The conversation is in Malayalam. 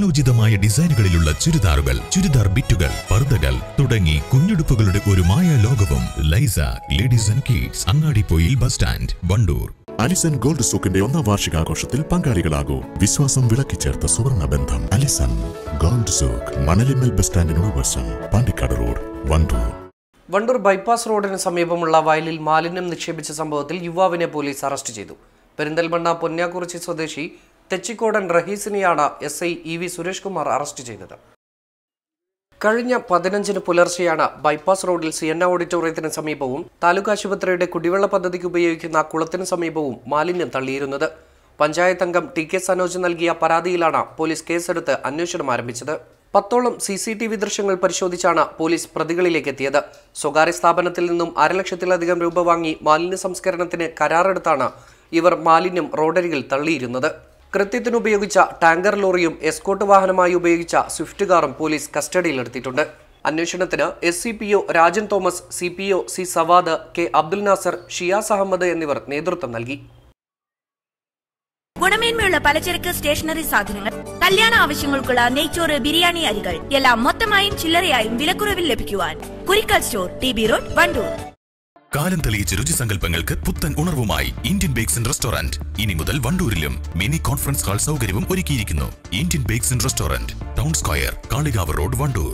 കാലോചിതമായ ഡിസൈനുകളിലുള്ള ചുരിദാറുകൾ ചുരിദാർ ബിറ്റുകൾ പർദ്ദകൾ തുടങ്ങി കുഞ്ഞുടുപ്പുകളുടെ ഒരു മായ ലോകവും Laisa ladies and kids Angadippoyil bus stand Wandoor Alison gold സൂക്കിന്റെ ഒന്നാം വാർഷികാഘോഷത്തിൽ പങ്കാളികളാകൂ വിശ്വാസം വിളക്കിച്ചേർത്ത സുവർണ ബന്ധം Alison gold souk Manalimmal bus സ്റ്റാൻഡിനോട് വശം പാണ്ടിക്കാട് റോഡ് വണ്ടൂർ വണ്ടൂർ ബൈപ്പാസ് റോഡിന് സമീപമുള്ള വയലിൽ മാലിന്യം നിക്ഷേപിച്ച സംഭവത്തിൽ യുവാവിനെ പോലീസ് അറസ്റ്റ് ചെയ്തു പെരിന്തൽമണ്ണ പൊന്നാക്കുറിച്ചി സ്വദേശി തെച്ചിക്കോടൻ റഹീസിനെയാണ് S I E V Suresh Kumar arrest ചെയ്തത് കഴിഞ്ഞ പതിനഞ്ചിന് പുലർച്ചെയാണ് ബൈപ്പാസ് റോഡിൽ സിയന്ന ഓഡിറ്റോറിയത്തിന് സമീപവും താലൂക്ക് ആശുപത്രിയുടെ കുടിവെള്ള പദ്ധതിക്ക് ഉപയോഗിക്കുന്ന കുളത്തിന് സമീപവും മാലിന്യം തള്ളിയിരുന്നത് പഞ്ചായത്ത് അംഗം ടി കെ സനോജ് നൽകിയ പരാതിയിലാണ് പോലീസ് കേസെടുത്ത് അന്വേഷണം ആരംഭിച്ചത് പത്തോളം സി സി ടി വി ദൃശ്യങ്ങൾ പരിശോധിച്ചാണ് പോലീസ് പ്രതികളിലേക്ക് എത്തിയത് സ്വകാര്യ സ്ഥാപനത്തിൽ നിന്നും അരലക്ഷത്തിലധികം രൂപ വാങ്ങി മാലിന്യ സംസ്കരണത്തിന് കരാറെടുത്താണ് ഇവർ മാലിന്യം റോഡരികിൽ തള്ളിയിരുന്നത് കൃത്യത്തിന് ഉപയോഗിച്ച ടാങ്കർ ലോറിയും എസ്കോട്ട് വാഹനമായി ഉപയോഗിച്ച സ്വിഫ്റ്റ് കാറും പോലീസ് കസ്റ്റഡിയിലെടുത്തിട്ടുണ്ട് അന്വേഷണത്തിന് S C P O Rajan Thomas C P O C Savad K Abdul Nasar Shiyas Ahammed എന്നിവർ നേതൃത്വം നൽകി ഗുണമേന്മയുള്ള പലചരക്ക് സ്റ്റേഷനറി സാധനങ്ങൾ കല്യാണ ആവശ്യങ്ങൾക്കുള്ള നെയ്ച്ചോറ് ബിരിയാണി അരികൾ എല്ലാം മൊത്തമായും ചില്ലറയായും വിലക്കുറവിൽ ലഭിക്കുവാൻ Kurikkal store T B road Wandoor കാലം തെളിയിച്ച രുചി സങ്കല്പങ്ങൾക്ക് പുത്തൻ ഉണർവുമായി ഇന്ത്യൻ ബേക്സ് ആൻഡ് റെസ്റ്റോറന്റ് ഇനി മുതൽ വണ്ടൂരിലും മിനി കോൺഫറൻസ് ഹാൾ സൗകര്യവും ഒരുക്കിയിരിക്കുന്നു Indian bakes and restaurant town square Kalikavu road Wandoor